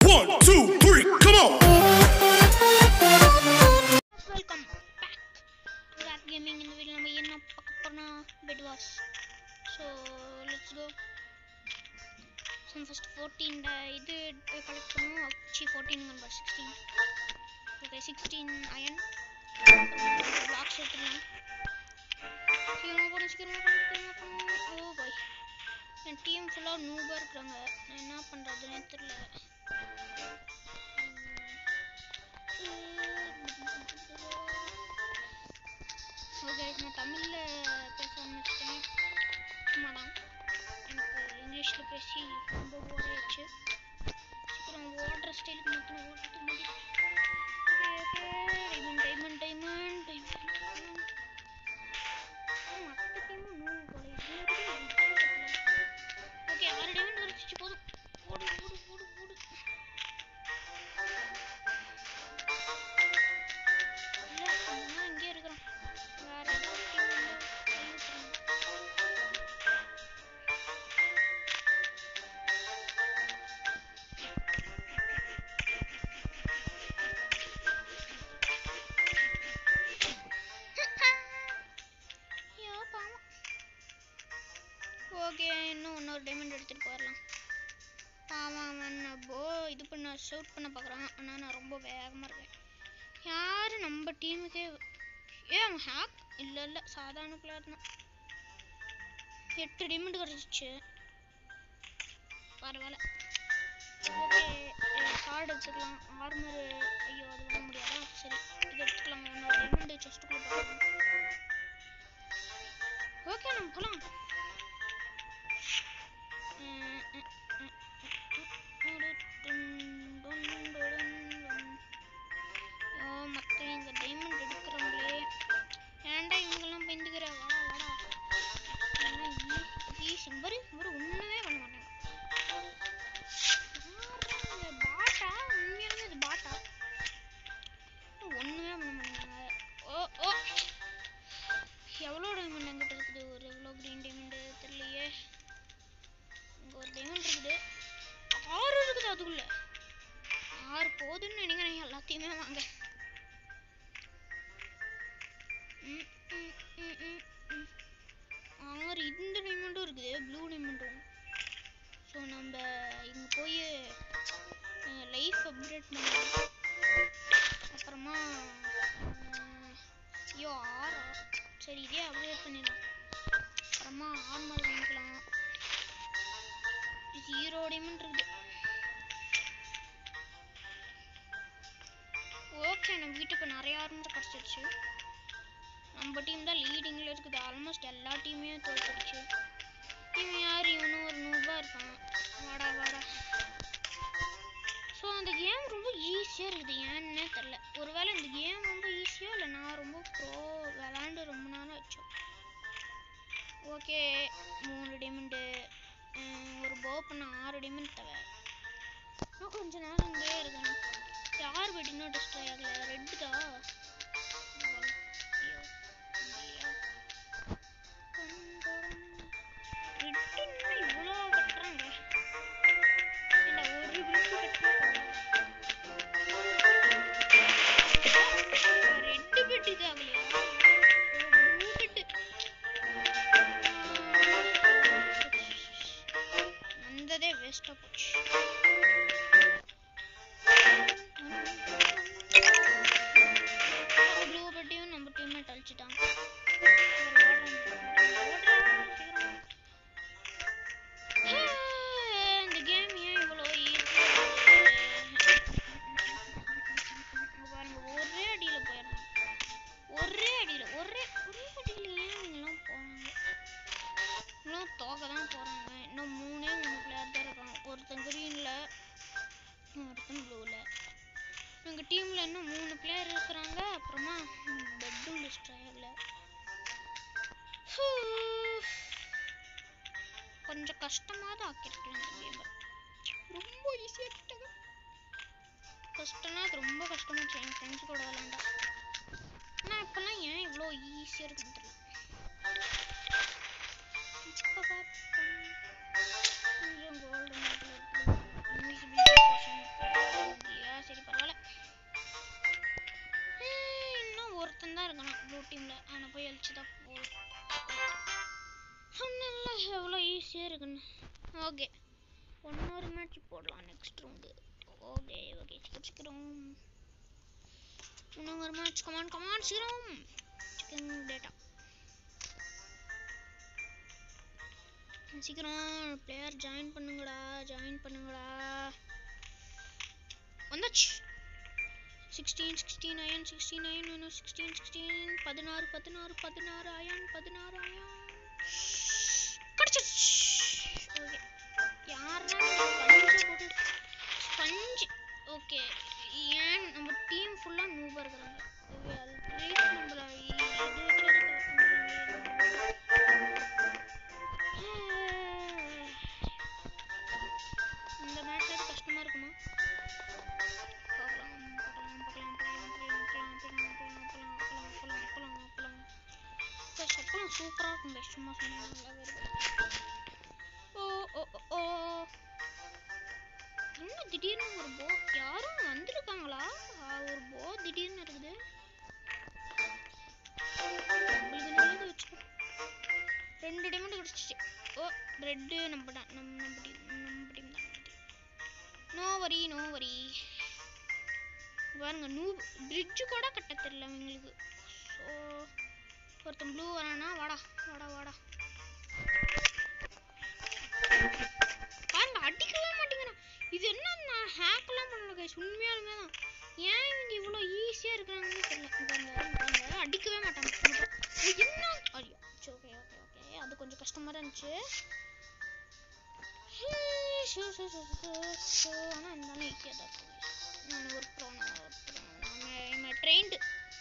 One, two, three, come on! Welcome back to Rap Gaming இந்த video நம்ம என்ன பார்க்க போறோம் Bed Wars so let's go so first fourteen இது collect பண்ணுவோம் C fourteen number sixteen okay sixteen iron box எடுத்துக்கலாம் சீக்கிரமாக போகணும் சீக்கிரமாக போகணும் சீக்கிரமாக போகணும் ஓ பாய் என் டீம் ஃபுல்லாக நூபாக இருக்கிறாங்க நான் என்ன பண்ணுறதுன்னே தெரியல ஓகே நான் தமிழில் பேச ஆரம்பிச்சிட்டேன் சும்மா தான் எனக்கு இங்கிலீஷில் பேசி ரொம்ப போர் ஆயிடுச்சு அப்புறம் ஓடுற ஸ்டைலுக்கு மட்டும் ஓடுறது முடியும் டைமண்ட் டைமண்ட் டைமண்ட் டைமண்ட் மற்ற டீமும் நூறு போல ஓகே ஆறு டைமண்ட் வரைச்சு போதும் ஓடு ஓடு ஓடு ஓடு இல்ல அவன் இங்கே இருக்கிறான் வேற ஏதோ டீம் கை விட்டுறாங்க ஐயோ பாவம் ஓகே இன்னும் இன்னொரு டைமண்ட் எடுத்துட்டு போயிடலாம் பாவம் அவன் போ இது பண்ண ஷூட் பண்ண பார்க்குறான் ஆனால் நான் ரொம்ப வேகமாக இருக்கேன் யார் நம்ம டீமுக்கே ஏ அவன் ஹேக் இல்லை இல்லை சாதாரண பிளேயர் தான் எட்டு டைமண்ட் கிடச்சிச்சு பரவாயில்ல ஓகே கார்டு எடுத்துக்கலாம் ஆர்மர் ஐயோ அது வாங்க முடியாதா சரி இது எடுத்துக்கலாம் இன்னொரு டைமண்ட் செஸ்ட்டுக்குள்ளே போகலாம் ஓகே நம்ம போகலாம் மக்கள் இந்த டைமண்ட் எடுக்கிறவங்களே ஏன்டா இவங்கெல்லாம் பயந்துக்கிற வாடா வாடா ஈஸி இவரு இவரு ஒன்றுமே பண்ண மாட்டாங்க யாரு இந்த பாட்டா உண்மையாலுமே இது பாட்டா ஒன்றுமே பண்ண மாட்டாங்க ஓ ஓ எவ்வளோ டைமண்ட் என்கிட்ட இருக்குது ஒரு எவ்வளோ க்ரீன் டைமண்டு தெரியலையே இங்கே ஒரு டைமண்ட் இருக்குது ஆறு இருக்குது அதுக்குள்ள ஆறு போதுன்னு நினைக்கிறேன் எல்லாத்தையுமே வாங்க ம், ம், ம், ம், ம். ஆறு இந்த டைமண்டும் இருக்குது ப்ளூ டைமண்டும் ஸோ நம்ம இங்கே போய் லைஃப் அப்டேட் பண்ணலாம் அப்புறமா அஹ், ஐயோ ஆறா சரி இதே அப்டேட் பண்ணிடலாம் அப்புறமா ஆர்மல் வாங்கிக்கலாம் ஜீரோ டைமண்ட் இருக்குது ஓகே நம்ம வீட்டுக்கு நிறைய ஆர்மர் கிடச்சிருச்சு நம்ம டீம் தான் லீடிங்கில் இருக்குது ஆல்மோஸ்ட் எல்லா டீமையும் தோத்துருச்சு இவன் யார் இவனும் ஒரு நூறுபா இருப்பான் வாடா வாடா ஸோ அந்த கேம் ரொம்ப ஈஸியாக இருக்குது ஏன்னே தெரில ஒருவேளை இந்த கேம் ரொம்ப ஈஸியாக இல்லை நான் ரொம்ப ப்ரோ விளாண்டு ரொம்ப நேரம் ஆச்சு ஓகே மூணு டைமண்டு ஒரு போ பண்ண ஆறு டைமண்ட் தேவை நான் கொஞ்ச நேரம் இங்கே இருக்கேன் யார் பட் இன்னும் டிஸ்ட்ரை ஆகல ரெட்டு தான் ரெட்டு இவ்வளோ கட்டுறாங்க இல்லை ஒரு பிளட் கட்டினா ரெட்டு பெட் இது ஆகலையா ப்ளூ பெட் வந்ததே வேஸ்ட்டாக போச்சு ப்ளூ பெட்டையும் நம்ம டீம்மேட் அழிச்சிட்டான் இந்த கேம் ஏன் இவ்வளோ பாருங்க ஒரே அடியில் போயிடுறான் ஒரே அடியில் ஒரே ஒரே அடியில் ஏன் இவங்கெல்லாம் போகிறாங்க இன்னும் தோக்க தான் போகிறாங்க இன்னும் மூணே மூணு பிளேயர் தான் இருக்கான் ஒருத்தன் க்ரீனில் ஒருத்தன் ப்ளூவில் எங்கள் டீமில் இன்னும் மூணு பிளேயர் இருக்கிறாங்க அப்புறமா பெட்டும் டிஸ்ட்ராய் ஆகல கொஞ்சம் கஷ்டமாக தான் ஆக்கியிருக்கலாம் இந்த கேமை ரொம்ப ஈஸியாக கிட்டாங்க கஷ்டம்னா அது ரொம்ப கஷ்டமாச்சு என் ஃப்ரெண்ட்ஸ் கூட விளாண்டா ஆனால் இப்போல்லாம் ஏன் இவ்வளோ ஈஸியாக இருக்குன்னு தெரியல இப்போ பார்ப்போம் இங்கே கோல்டு மெடல் இருக்குது இன்விசிபிலிட்டி போர்ஷன் ஓகே இன்னொரு மேட்ச் போடலாம் நெக்ஸ்ட் ரவுண்டு ஓகே ஓகே சீக்கிரம் சீக்கிரம் இன்னொரு மேட்ச் கமான் கமான் சீக்கிரம் சிக்கன் டேட்டா சீக்கிரம் பிளேயர் ஜாயின் பண்ணுங்கடா ஜாயின் பண்ணுங்கடா வந்தாச்சு sixteen sixteen iron sixteen iron இன்னும் சிக்ஸ்டீன் சிக்ஸ்டீன் பதினாறு பதினாறு பதினாறு அயன் பதினாறு அயன் கிடச்சிருச்சு ஓகே யாரா ஸ்பஞ்சை போட்டு ஸ்பஞ்ச் ஓகே ஏன் நம்ம டீம் ஃபுல்லாக நூபாக இருக்கிறாங்க ஓகே அது ரைட் நம்மள இது இந்த மேட்ச் கஷ்டமாக இருக்குமா பார்க்கலாம் பார்க்கலாம் பார்க்கலாம் பார்க்கலாம் பார்க்கலாம் பார்க்கலாம் பார்க்கலாம் பார்க்கலாம் பார்க்கலாம் பார்க்கலாம் பார்க்கலாம் இந்த சப்பளம் சூப்பராக இருக்கும் சும்மா சொன்னால் நல்லாவே இருக்கும் ஓ ஓ ஓ, ஓ என்ன திடீர்னு ஒரு போ யாரும் வந்திருக்காங்களா ஆ, ஒரு போ திடீர்னு இருக்குது நம்மளுக்கு நல்லது வச்சுக்கோ ரெண்டு டைமண்ட் கிடச்சிச்சு ஓ ரெட்டு நம்ம தான் நம்ம நம்ம டீம் நம்ம டீம் தான் நோ வரி நோ வரி பாருங்க நூ பிரிட்ஜு கூட கட்ட தெரியல அவங்களுக்கு ஸோ ஒருத்தன் ப்ளூ வரானா வாடா வாடா வாடா பாருங்க அடிக்கவே மாட்டேங்கிறான் இது என்ன நான் ஹேக்லாம் பண்ணல கைஸ் உண்மையாலுமே தான் ஏன் இவங்க இவ்வளோ ஈஸியாக இருக்கிறாங்கன்னு தெரியல இங்க பாருங்க இங்க பாருங்க அடிக்கவே மாட்டாங்க இங்க பாரு. இது என்ன ஐயோ ஓகே ஓகே ஓகே அது கொஞ்சம் கஷ்டமாக தான் இருந்துச்சு ஷோ ஷோ ஷோ ஷோ ஷோ ஆனால் இருந்தாலும் ஈஸியாக தான் இருக்கும் நான் ஒரு ப்ரோ நான் ஒரு ப்ரோ நான் ட்ரெயின்டு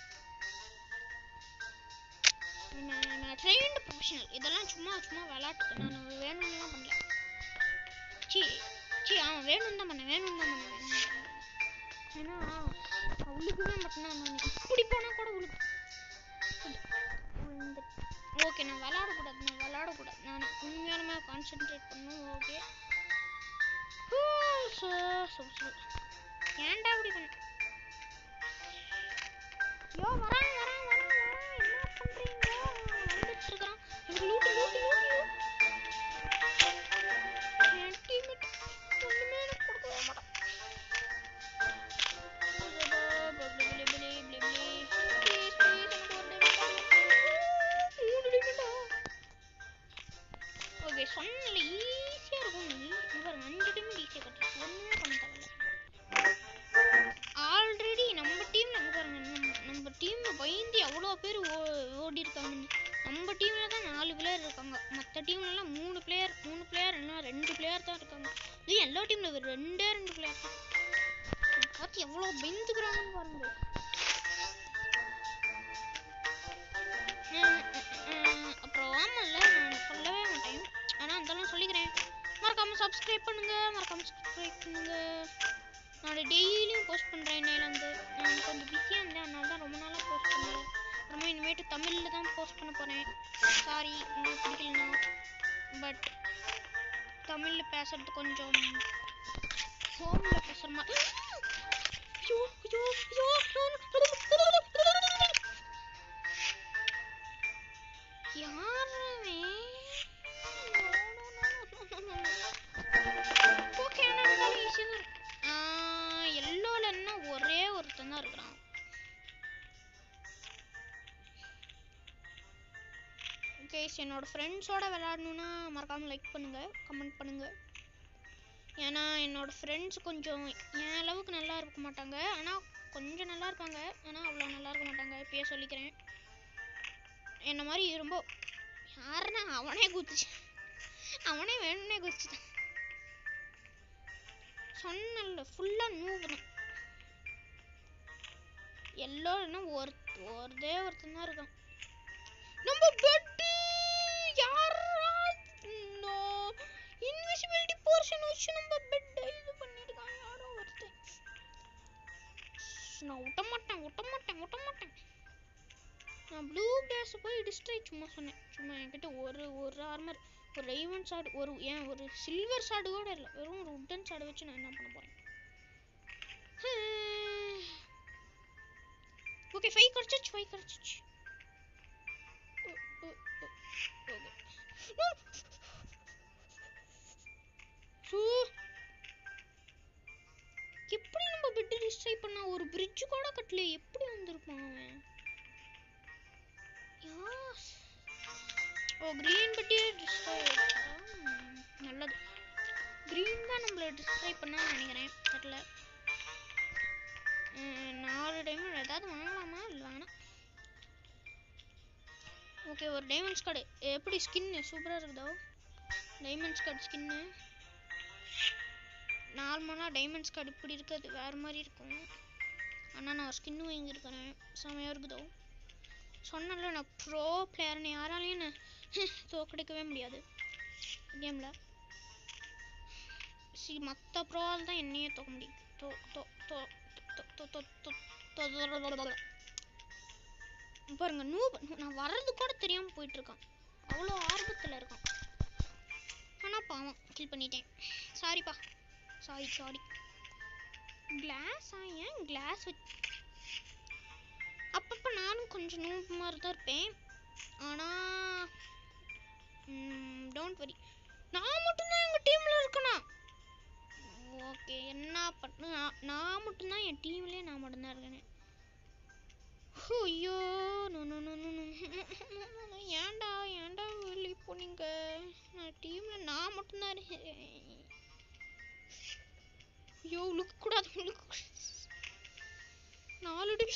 நான் ட்ரெயின்டு ப்ரொஃபஷனல் இதெல்லாம் சும்மா சும்மா விளாட்டு நான் வேணும்னுலாம் பண்ணல சி சி அவன் வேணும் தான் பண்ணேன் வேணும் தான் பண்ணேன் வேணும் தான் பண்ணேன். ஏன்னா அவளுக்குவே மட்டும்தான் நான் இப்படி போனால் கூட உழுக்கு ஓகே நான் விளாடக்கூடாது நான் விளாடக்கூடாது நான் உண்மையாலுமே கான்சென்ட்ரேட் பண்ணும் ஓகே ஏன்டா இப்படி பண்ண யோ வரான் வரான் வரான் வரான் என்ன பண்றீங்க வந்துட்டு இருக்கான் எனக்கு லூட்டு லூட்டு லூட்டு என் டீம்மேட் ஒண்ணுமே எனக்கு கொடுக்கவே மாட்டான் ஓகே சொன்னல ஈஸியாக இருக்கும் நீ பாருங்க அஞ்சு டைம் ஈஸியாக கட்டுறது ஒன்றுமே பண்ண தேவையில்ல ஆல்ரெடி நம்ம டீம்ல அங்க பாருங்க நம்ம நம்ம டீம்ல பயந்து எவ்வளோ பேர் ஓ ஓடி இருக்காங்க நம்ம டீம்ல தான் நாலு பிளேயர் இருக்காங்க மற்ற டீம்லலாம் மூணு பிளேயர் மூணு பிளேயர் இல்லைனா ரெண்டு பிளேயர் தான் இருக்காங்க இது எல்லா டீம்ல வெறும் ரெண்டே ரெண்டு பிளேயர் தான் பார்த்து எவ்வளோ பயந்துக்கிறாங்கன்னு பாருங்க உம் உம் உம் அப்புறம் ஆமாம்ல நான் சொல்லவே மாட்டேன் ஆனால் அதெல்லாம் சொல்லிக்கிறேன் மறக்காம சப்ஸ்கிரைப் பண்ணுங்க மறக்காம சப்ஸ்கிரைப் பண்ணுங்க நான் டெய்லியும் போஸ்ட் பண்ணுறேன் இன்னையிலேருந்து நான் கொஞ்சம் பிஸியாக இருந்தேன் அதனால தான் ரொம்ப நாளாக போஸ்ட் பண்ணல அப்புறமா இனிமேட்டு தமிழில் தான் போஸ்ட் பண்ண போகிறேன் சாரி உங்களுக்கு பிடிக்கலனா பட் தமிழில் பேசுறது கொஞ்சம் ஃபோனில் பேசுகிற மாதிரி ஐயோ ஐயோ ஐயோ யாருமே ஓகே ஆனால் இருந்தாலும் ஈஸியாக தான் எல்லோல என்ன ஒரே ஒருத்தன் தான் இருக்கிறான் கைஸ் என்னோட ஃப்ரெண்ட்ஸோட விளையாடணுன்னா மறக்காம லைக் பண்ணுங்க கமெண்ட் பண்ணுங்க ஏன்னா என்னோட ஃப்ரெண்ட்ஸ் கொஞ்சம் என் அளவுக்கு நல்லா இருக்க மாட்டாங்க ஆனால் கொஞ்சம் நல்லா இருப்பாங்க ஆனால் அவ்வளோ நல்லா இருக்க மாட்டாங்க இப்பயே சொல்லிக்கிறேன் என்ன மாதிரி ரொம்ப யாருன்னா அவனே குதிச்சு அவனே வேணும்னே குதிச்சுட்டான் சொன்னல ஃபுல்லாக நூபுதான் எல்லோரும் ஒரு ஒருதே ஒருத்தன் தான் இருக்கான் நம்ம பெட்டு யாரா நோ இன்விசிபிலிட்டி போர்ஷன் வச்சு நம்ம பெட் இது பண்ணிருக்காங்க யாரோ ஒருத்தன் நான் விட்ட மாட்டேன் விட்ட மாட்டேன் விட்ட மாட்டேன் நான் ப்ளூ கேஸ் போய் டிஸ்ட்ரை சும்மா சொன்னேன் சும்மா என்கிட்ட ஒரு ஒரு ஆர்மர் ஒரு ரைவன் சாடு ஒரு ஏன் ஒரு சில்வர் சாடு கூட இல்லை வெறும் ஒரு உட்டன் சாடு வச்சு நான் என்ன பண்ண போறேன் ஓகே ஃபைவ் கிடச்சிச்சு ஃபைவ் கிடச்சிச்சு ஓகே சூ எப்படி நம்ம பெட் டிஸ்ட்ரை பண்ணா ஒரு பிரிட்ஜ் கூட கட்டல எப்படி வந்திருப்பான் அவன் யாஸ் ஓ கிரீன் பெட்டியே டிஸ்ட்ரை நல்லது கிரீன் தான் நம்மள டிஸ்ட்ரை பண்ணான்னு நினைக்கிறேன் தெரியல ம், நாலு டைமண்ட் ஏதாவது வாங்கலாமா இல்லை வேணாம் ஓகே ஒரு டைமண்ட்ஸ் கார்டு எப்படி ஸ்கின்னு சூப்பராக இருக்குதோ டைமண்ட்ஸ் கார்டு ஸ்கின்னு நார்மலாக டைமண்ட்ஸ் கார்டு இப்படி இருக்காது வேறு மாதிரி இருக்கும் ஆனால் நான் ஸ்கின்னு வாங்கியிருக்கிறேன் செமையாக இருக்குதோ சொன்னல நான் ப்ரோ பிளேயர்னு யாராலையும் என்ன தோக்கடிக்கவே முடியாது கேமில் சி மற்ற ப்ரோவால் தான் என்னையே தோக்க முடியும் தோ தோ தோ தோ தோ தோ தோ தோ தோ பாருங்க நூப் நான் வர்றது கூட தெரியாமல் போயிட்டு இருக்கான் அவ்வளோ ஆர்வத்தில் இருக்கான் ஆனால் பாவம் கில் பண்ணிட்டேன் சாரிப்பா சாரி சாரி கிளாஸ் ஏன் கிளாஸ் வச்சு அப்பப்போ நானும் கொஞ்சம் நூப் மாதிரி தான் இருப்பேன் ஆனால் டோன்ட் வரி நான் மட்டும்தான் எங்கள் டீமில் இருக்கணும் ஓகே என்ன பண்ண நான் நான் மட்டும்தான் என் டீம்லேயே நான் மட்டும்தான் இருக்கேன் ஐயோ no no no no no ஏன்டா ஏன்டா வெளியே போனீங்க நான் டீமில் நான் மட்டும்தான் இருக்கேன் ஐயோ உழுக்க கூடாது உழுக்க நாலு டி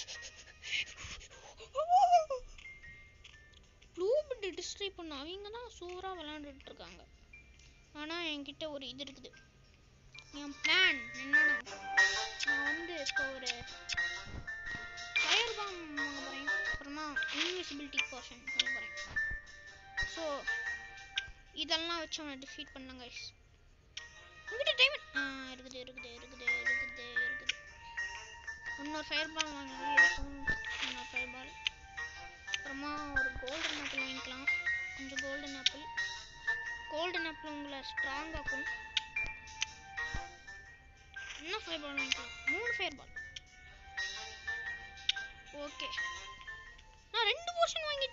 ப்ளூ பிட் டிஸ்ட்ரை பண்ண அவங்க தான் சூப்பராக விளாண்டுட்டு இருக்காங்க ஆனால் என்கிட்ட ஒரு இது இருக்குது என் பிளான் என்னன்னா நான் வந்து இப்போ ஒரு ஃபயர் பாம் வாங்க போகிறேன் அப்புறமா இன்விசிபிலிட்டி போர்ஷன் வாங்க போகிறேன் ஸோ இதெல்லாம் வச்சு அவனை டிஃபீட் பண்ண கைஸ் உங்ககிட்ட டைம் ஆ இருக்குது இருக்குது இருக்குது இருக்குது இருக்குது இன்னொரு ஃபயர் பால் வாங்கி இருக்கும் இன்னொரு ஃபயர் பால் அப்புறமா ஒரு கோல்டன் ஆப்பிள் வாங்கிக்கலாம் கொஞ்சம் கோல்டன் ஆப்பிள் கோல்டன் ஆப்பிள் உங்களை ஸ்ட்ராங் ஆக்கும் இன்னும் ஃபயர் பால் வாங்கிக்கலாம் மூணு ஃபயர் பால் ஓகே நான் ரெண்டு போர்ஷன் வாங்கி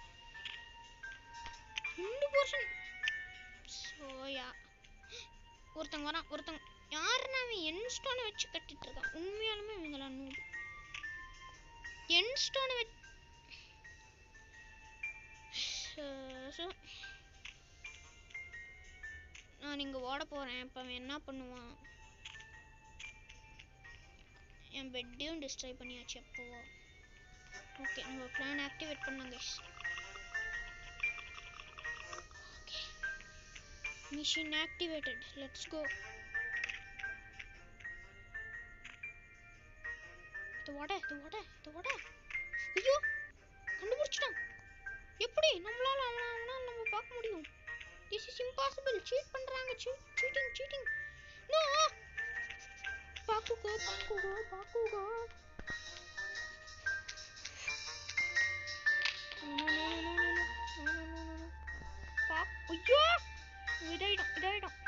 ரெண்டு போர்ஷன் சோயா ஒருத்தங்க வரான் ஒருத்தங்க யாருன்னா அவன் என் ஸ்டோனை வச்சு கட்டிட்டு இருக்கான் உண்மையாலுமே இவங்களா நூறு என் ஸ்டோனை வச்சு நான் இங்க ஓட போறேன் அப்ப அவன் என்ன பண்ணுவான் என் பெட்டையும் டிஸ்ட்ராய் பண்ணியாச்சு அப்போவா ஓகே நம்ம பிளான் ஆக்டிவேட் பண்ணாங்க மிஷின் ஆக்டிவேட்டட் லெட்ஸ் கோ இது வட இது வட இது வட ஐயோ கண்டுபிடிச்சிட்டான் எப்படி நம்மளால அவன அவனால நம்ம பார்க்க முடியும் திஸ் இஸ் இம்பாசிபிள் சீட் பண்றாங்க சீட்டிங் சீட்டிங் நோ பாக்குகோ பாக்குகோ பாக்குகோ No, no, no, no, no, no, no, no, no, no, no. பா ஐயோ இதாயிடும் இதாயிடும்